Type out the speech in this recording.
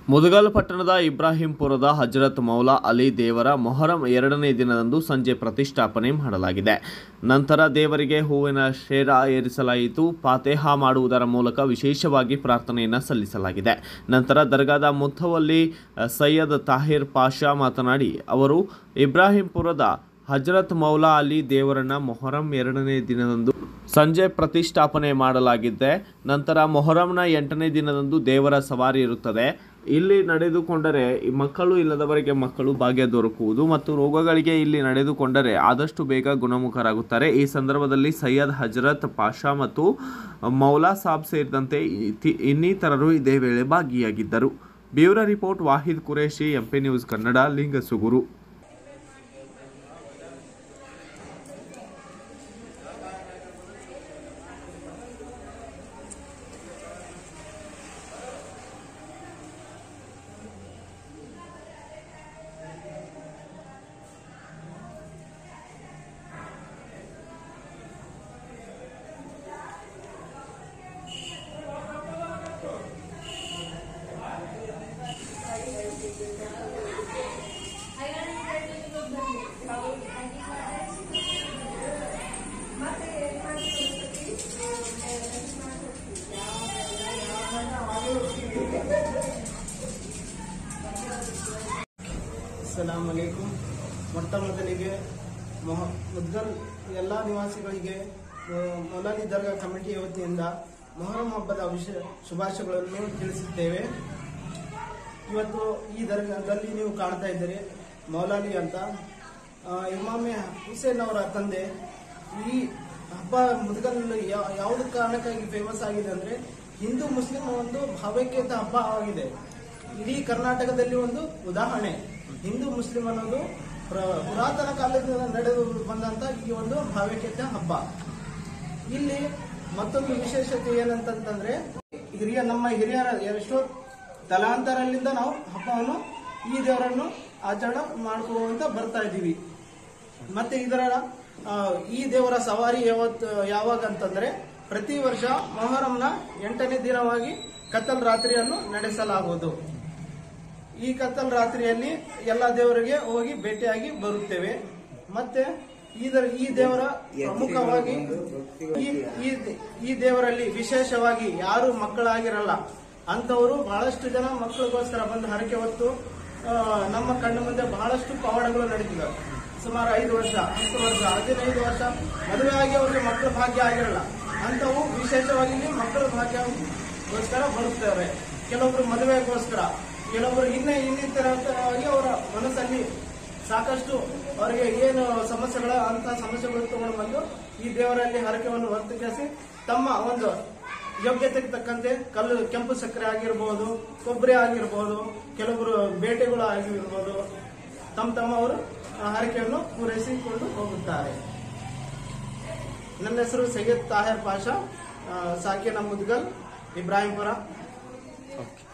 ಮುದಗಲ್ ಪಟ್ಟಣದ ಇಬ್ರಾಹಿಂಪುರದ ಹಜರತ್ ಮೌಲಾ ಅಲಿ ದೇವರ ಮೊಹರಂ ಎರಡನೇ ದಿನದಂದು ಸಂಜೆ ಪ್ರತಿಷ್ಠಾಪನೆ ಮಾಡಲಾಗಿದೆ ನಂತರ ದೇವರಿಗೆ ಹೂವಿನ ಶೇರ ಏರಿಸಲಾಯಿತು ಫಾತೆಹ ಮಾಡುವುದರ ಮೂಲಕ ವಿಶೇಷವಾಗಿ ಪ್ರಾರ್ಥನೆಯನ್ನು ಸಲ್ಲಿಸಲಾಗಿದೆ ನಂತರ ದರ್ಗಾದ ಮುತ್ತವಲ್ಲಿ ಅ, ಸೈಯದ್ ತಾಹಿರ್ ಪಾಷಾ ಮಾತನಾಡಿ ಅವರು ಇಬ್ರಾಹಿಂಪುರದ ಹಜರತ್ ಮೌಲಾ ಅಲಿ ದೇವರನ್ನ ಮೊಹರಂ ಎರಡನೇ ದಿನದಂದು ಸಂಜೆ ಪ್ರತಿಷ್ಠಾಪನೆ ಮಾಡಲಾಗಿದೆ ನಂತರ ಮೊಹರಂನ ಎಂಟನೇ ದಿನದಂದು ದೇವರ ಸವಾರಿ ಇರುತ್ತದೆ ಇಲ್ಲಿ ನಡೆದುಕೊಂಡರೆ ಈ ಮಕ್ಕಳು ಇಲ್ಲದವರಿಗೆ ಮಕ್ಕಳು ಭಾಗ್ಯ ದೊರಕುವುದು ಮತ್ತು ರೋಗಗಳಿಗೆ ಇಲ್ಲಿ ನಡೆದುಕೊಂಡರೆ ಆದಷ್ಟು ಬೇಗ ಗುಣಮುಖರಾಗುತ್ತಾರೆ ಈ ಸಂದರ್ಭದಲ್ಲಿ ಸೈಯದ್ ಹಜರತ್ ಪಾಷಾ ಮತ್ತು ಮೌಲಾ ಸಾಬ್ ಸೇರಿದಂತೆ ಇತಿ- ಇನ್ನಿತರರು ಇದೇ ವೇಳೆ ಭಾಗಿಯಾಗಿದ್ದರು bureau report Wahid Qureshi MP news Kannada Lingasugur ಸಲಾಂ ಅಲೈಕುಂ ಮೊಟ್ಟ ಮೊದಲಿಗೆ ಮೊಹ ಮುದ್ಗಲ್ ಎಲ್ಲ ನಿವಾಸಿಗಳಿಗೆ ಆ, ಮೌಲಾಲಿ ದರ್ಗಾ ಕಮಿಟಿಯ ವತಿಯಿಂದ ಮೊಹರಂ ಹಬ್ಬದ ವಿಷಯ ಶುಭಾಶಯಗಳನ್ನು ತಿಳಿಸುತ್ತೇವೆ ಇವತ್ತು ಈ ದರ್ಗಾದಲ್ಲಿ ನೀವು ಕಾಣ್ತಾ ಇದ್ದೀರಿ ಮೌಲಾಲಿ ಅಂತ ಆ, ಇಮಾಮೆ ಹುಸೇನ್ ಅವರ ತಂದೆ ಈ ಹಬ್ಬ ಮುದ್ಗಲ್ ಯಾ- ಯಾವ್ದು ಕಾರಣಕ್ಕಾಗಿ ಫೇಮಸ್ ಆಗಿದೆ ಅಂದ್ರೆ ಹಿಂದೂ ಮುಸ್ಲಿಂ ಒಂದು ಭಾವೈಕ್ಯತೆ ಹಬ್ಬ ಆಗಿದೆ ಇಡೀ ಕರ್ನಾಟಕದಲ್ಲಿ ಒಂದು ಉದಾಹರಣೆ ಹಿಂದೂ ಮುಸ್ಲಿಂ ಅನ್ನೋದು ಪ್ರ- ಪುರಾತನ ಕಾಲದಿಂದ ನಡೆದು ಬಂದಂತ ಈ ಒಂದು ಭಾವೈಕ್ಯತೆ ಹಬ್ಬ ಇಲ್ಲಿ ಮತ್ತೊಂದು ವಿಶೇಷತೆ ಏನಂತಂತಂದ್ರೆ ಹಿರಿಯ ನಮ್ಮ ಹಿರಿಯರ ಎಷ್ಟೋ ತಲಾಂತರಲ್ಲಿಂದ ನಾವು ಹಬ್ಬವನ್ನು ಈ ದೇವರನ್ನು ಆಚರಣೆ ಮಾಡ್ಕೊಳ್ಳುವಂತ ಬರ್ತಾ ಇದ್ದೀವಿ ಮತ್ತೆ ಇದರ ಆ, ಈ ದೇವರ ಸವಾರಿ ಯಾವತ್ತು ಯಾವಾಗ ಅಂತಂದ್ರೆ ಪ್ರತಿ ವರ್ಷ ಮೊಹರಂನ ಎಂಟನೇ ದಿನವಾಗಿ ಕತ್ತಲ್ ರಾತ್ರಿಯನ್ನು ನಡೆಸಲಾಗುವುದು ಈ ಕತ್ತಲ್ ರಾತ್ರಿಯಲ್ಲಿ ಎಲ್ಲ ದೇವರಿಗೆ ಹೋಗಿ ಭೇಟಿಯಾಗಿ ಬರುತ್ತೇವೆ ಮತ್ತೆ ಇದರ ಈ ದೇವರ ಪ್ರಮುಖವಾಗಿ ಈ- ಈ- ಈ ದೇವರಲ್ಲಿ ವಿಶೇಷವಾಗಿ ಯಾರು ಮಕ್ಕಳಾಗಿರಲ್ಲ ಅಂತವರು ಬಹಳಷ್ಟು ಜನ ಮಕ್ಕಳಿಗೋಸ್ಕರ ಬಂದು ಹರಕೆ ಹೊತ್ತು ಆ, ನಮ್ಮ ಕಣ್ಣು ಮುಂದೆ ಬಹಳಷ್ಟು ಪವಾಡಗಳು ನಡೀತಿವೆ ಸುಮಾರು ಐದು ವರ್ಷ ಹತ್ತು ವರ್ಷ ಹದಿನೈದು ವರ್ಷ ಮದುವೆ ಆಗಿ ಅವರಿಗೆ ಮಕ್ಕಳ ಭಾಗ್ಯ ಆಗಿರಲ್ಲ ಅಂತವು ವಿಶೇಷವಾಗಿ ಇಲ್ಲಿ ಮಕ್ಕಳ ಭಾಗ್ಯಗೋಸ್ಕರ ಬರುತ್ತೇವೆ ಕೆಲವೊಬ್ರು ಮದುವೆಗೋಸ್ಕರ ಕೆಲವೊಬ್ರು ಇನ್ನೇ ಇನ್ನಿತರವಾಗಿ ಅವರ ಮನಸ್ಸಲ್ಲಿ ಸಾಕಷ್ಟು ಅವರಿಗೆ ಏನು ಸಮಸ್ಯೆಗಳ ಅಂತ ಸಮಸ್ಯೆಗಳು ತಗೊಂಡು ಬಂದು ಈ ದೇವರಲ್ಲಿ ಹರಕೆಯನ್ನು ಹೊರತುಪಡಿಸಿ ತಮ್ಮ ಒಂದು ಯೋಗ್ಯತೆಗೆ ತಕ್ಕಂತೆ ಕಲ್ಲು ಕೆಂಪು ಸಕ್ಕರೆ ಆಗಿರ್ಬೋದು ಕೊಬ್ಬರಿ ಆಗಿರ್ಬೋದು ಕೆಲವರು ಬೇಟೆಗಳು ಆಗಿರ್ಬೋದು ತಮ್ಮ ತಮ್ಮ ಅವರು ಆ ಹರಕೆಯನ್ನು ಪೂರೈಸಿಕೊಂಡು ಹೋಗುತ್ತಾರೆ ನನ್ನ ಹೆಸರು ಸೈಯದ್ ತಾಹಿರ್ ಪಾಷಾ ಆ, ಸಾಕಿನ ಮುದ್ಗಲ್ ಇಬ್ರಾಹಿಂಪುರ ಓಕೆ